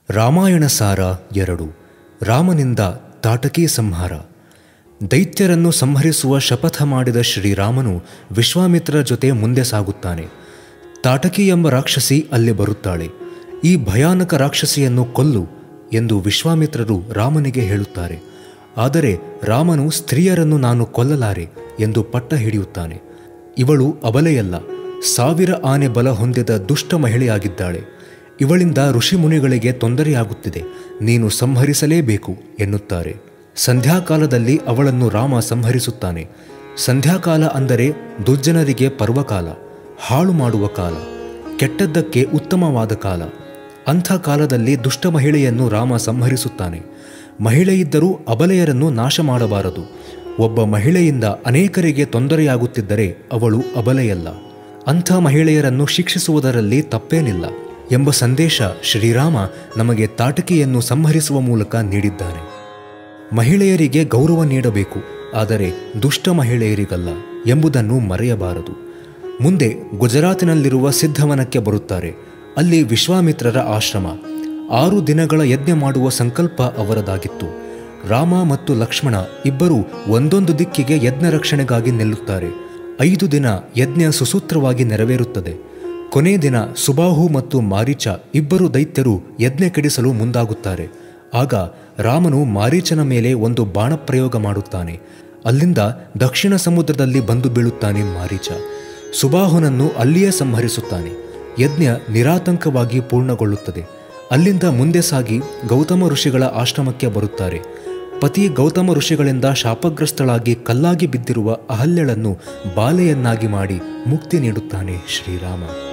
ರಾಮಾಯಣ ಸಾರ ಎರಡು ರಾಮನಿಂದ ತಾಟಕಿ ಸಂಹಾರ ದೈತ್ಯರನ್ನು ಸಂಹರಿಸುವ ಶಪಥ ಮಾಡಿದ ಶ್ರೀರಾಮನು ವಿಶ್ವಾಮಿತ್ರರ ಜೊತೆ ಮುಂದೆ ಸಾಗುತ್ತಾನೆ ತಾಟಕಿ ಎಂಬ ರಾಕ್ಷಸಿ ಅಲ್ಲಿ ಬರುತ್ತಾಳೆ ಈ ಭಯಾನಕ ರಾಕ್ಷಸಿಯನ್ನು ಕೊಲ್ಲು ಎಂದು ವಿಶ್ವಾಮಿತ್ರರು ರಾಮನಿಗೆ ಹೇಳುತ್ತಾರೆ ಆದರೆ ರಾಮನು ಸ್ತ್ರೀಯರನ್ನು ನಾನು ಕೊಲ್ಲಲಾರೆ ಎಂದು ಪಟ್ಟ ಹಿಡಿಯುತ್ತಾನೆ ಇವಳು ಅಬಲೆಯಲ್ಲ ಸಾವಿರ ಆನೆ ಬಲ ಹೊಂದಿದ ದುಷ್ಟ ಮಹಿಳೆಯಾಗಿದ್ದಾಳೆ ಇವಳಿಂದ ಋಷಿಮುನಿಗಳಿಗೆ ತೊಂದರೆಯಾಗುತ್ತಿದೆ ನೀನು ಸಂಹರಿಸಲೇಬೇಕು ಎನ್ನುತ್ತಾರೆ ಸಂಧ್ಯಾಕಾಲದಲ್ಲಿ ಅವಳನ್ನು ರಾಮ ಸಂಹರಿಸುತ್ತಾನೆ ಸಂಧ್ಯಾಕಾಲ ಅಂದರೆ ದುರ್ಜನರಿಗೆ ಪರ್ವಕಾಲ ಹಾಳು ಮಾಡುವ ಕಾಲ ಕೆಟ್ಟದ್ದಕ್ಕೆ ಉತ್ತಮವಾದ ಕಾಲ ಅಂಥ ಕಾಲದಲ್ಲಿ ದುಷ್ಟ ಮಹಿಳೆಯನ್ನು ರಾಮ ಸಂಹರಿಸುತ್ತಾನೆ ಮಹಿಳೆಯಿದ್ದರೂ ಅಬಲೆಯರನ್ನು ನಾಶ ಮಾಡಬಾರದು ಒಬ್ಬ ಮಹಿಳೆಯಿಂದ ಅನೇಕರಿಗೆ ತೊಂದರೆಯಾಗುತ್ತಿದ್ದರೆ ಅವಳು ಅಬಲೆಯಲ್ಲ ಅಂಥ ಮಹಿಳೆಯರನ್ನು ಶಿಕ್ಷಿಸುವುದರಲ್ಲಿ ತಪ್ಪೇನಿಲ್ಲ ಎಂಬ ಸಂದೇಶ ಶ್ರೀರಾಮ ನಮಗೆ ತಾಟಕಿಯನ್ನು ಸಂಹರಿಸುವ ಮೂಲಕ ನೀಡಿದ್ದಾನೆ ಮಹಿಳೆಯರಿಗೆ ಗೌರವ ನೀಡಬೇಕು ಆದರೆ ದುಷ್ಟ ಮಹಿಳೆಯರಿಗಲ್ಲ ಎಂಬುದನ್ನು ಮರೆಯಬಾರದು ಮುಂದೆ ಗುಜರಾತಿನಲ್ಲಿರುವ ಸಿದ್ಧವನಕ್ಕೆ ಬರುತ್ತಾರೆ ಅಲ್ಲಿ ವಿಶ್ವಾಮಿತ್ರರ ಆಶ್ರಮ ಆರು ದಿನಗಳ ಯಜ್ಞ ಮಾಡುವ ಸಂಕಲ್ಪ ಅವರದಾಗಿತ್ತು ರಾಮ ಮತ್ತು ಲಕ್ಷ್ಮಣ ಇಬ್ಬರೂ ಒಂದೊಂದು ದಿಕ್ಕಿಗೆ ಯಜ್ಞ ರಕ್ಷಣೆಗಾಗಿ ನಿಲ್ಲುತ್ತಾರೆ ಐದು ದಿನ ಯಜ್ಞ ಸುಸೂತ್ರವಾಗಿ ನೆರವೇರುತ್ತದೆ ಕೊನೆ ದಿನ ಸುಬಾಹು ಮತ್ತು ಮಾರೀಚ ಇಬ್ಬರು ದೈತ್ಯರು ಯಜ್ಞ ಕೆಡಿಸಲು ಮುಂದಾಗುತ್ತಾರೆ ಆಗ ರಾಮನು ಮಾರೀಚನ ಮೇಲೆ ಒಂದು ಬಾಣಪ್ರಯೋಗ ಮಾಡುತ್ತಾನೆ ಅಲ್ಲಿಂದ ದಕ್ಷಿಣ ಸಮುದ್ರದಲ್ಲಿ ಬಂದು ಬೀಳುತ್ತಾನೆ ಮಾರೀಚ ಸುಬಾಹುನನ್ನು ಅಲ್ಲಿಯೇ ಸಂಹರಿಸುತ್ತಾನೆ ಯಜ್ಞ ನಿರಾತಂಕವಾಗಿ ಪೂರ್ಣಗೊಳ್ಳುತ್ತದೆ ಅಲ್ಲಿಂದ ಮುಂದೆ ಸಾಗಿ ಗೌತಮ ಋಷಿಗಳ ಆಶ್ರಮಕ್ಕೆ ಬರುತ್ತಾರೆ ಪತಿ ಗೌತಮ ಋಷಿಗಳಿಂದ ಶಾಪಗ್ರಸ್ತಳಾಗಿ ಕಲ್ಲಾಗಿ ಬಿದ್ದಿರುವ ಅಹಲ್ಯಳನ್ನು ಬಾಲೆಯನ್ನಾಗಿ ಮಾಡಿ ಮುಕ್ತಿ ನೀಡುತ್ತಾನೆ ಶ್ರೀರಾಮ